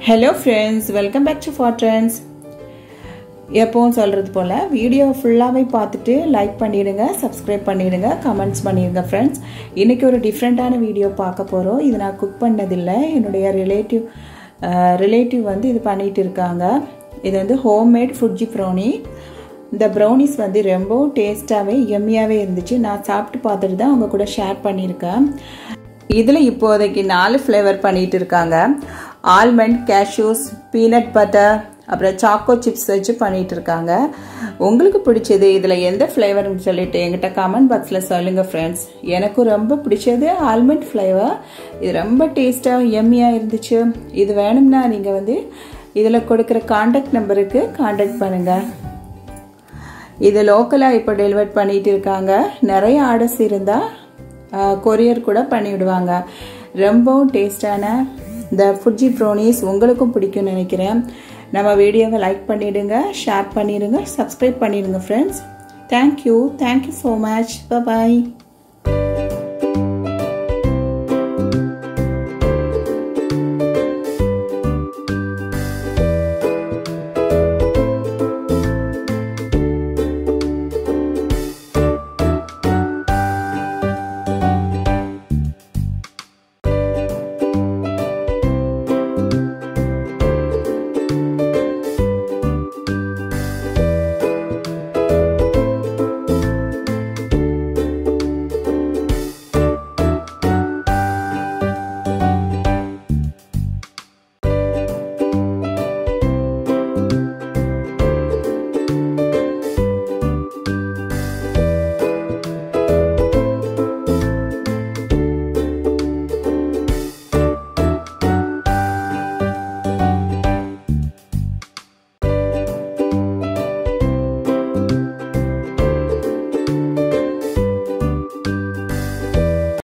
hello friends welcome back to four trends எப்பவும் சொல்கிறது போல் video ஃபுல்லாகவே பார்த்துட்டு லைக் பண்ணிவிடுங்க சப்ஸ்கிரைப் பண்ணிவிடுங்க கமெண்ட்ஸ் பண்ணிடுங்க ஃப்ரெண்ட்ஸ் இன்றைக்கி ஒரு டிஃப்ரெண்ட்டான வீடியோ பார்க்க போகிறோம் இது நான் குக் பண்ணதில்லை என்னுடைய ரிலேட்டிவ் ரிலேட்டிவ் வந்து இது பண்ணிகிட்டு இருக்காங்க இது வந்து ஹோம்மேட் ஃபுட்ஜி ப்ரௌனி இந்த ப்ரௌனிஸ் வந்து ரொம்ப டேஸ்ட்டாகவே எம்மியாகவே இருந்துச்சு நான் சாப்பிட்டு பார்த்துட்டு தான் அவங்க கூட ஷேர் பண்ணியிருக்கேன் இதில் இப்போதைக்கு நாலு ஃப்ளேவர் பண்ணிகிட்டு இருக்காங்க ஆல்மண்ட் கேஷ்யூஸ் பீனட் பட்டர் அப்புறம் சாக்கோ சிப்ஸ் வச்சு பண்ணிகிட்டு இருக்காங்க உங்களுக்கு பிடிச்சது இதில் எந்த ஃப்ளேவர்னு சொல்லிட்டு எங்கிட்ட கமெண்ட் பாக்ஸில் சொல்லுங்கள் ஃப்ரெண்ட்ஸ் எனக்கும் ரொம்ப பிடிச்சது ஆல்மண்ட் ஃப்ளேவர் இது ரொம்ப டேஸ்ட்டாக எம்மியாக இருந்துச்சு இது வேணும்னா நீங்கள் வந்து இதில் கொடுக்குற காண்டாக்ட் நம்பருக்கு காண்டாக்ட் பண்ணுங்கள் இது லோக்கலாக இப்போ டெலிவர் பண்ணிட்டு இருக்காங்க நிறைய ஆர்டர்ஸ் இருந்தால் கொரியர் கூட பண்ணிவிடுவாங்க ரொம்பவும் டேஸ்டான இந்த ஃபுட்ஜி ப்ரோனிஸ் உங்களுக்கும் பிடிக்கும்னு நினைக்கிறேன் நம்ம வீடியோவை லைக் பண்ணிவிடுங்க ஷேர் பண்ணிடுங்க சப்ஸ்கிரைப் பண்ணிடுங்க friends thank you thank you so much பாய்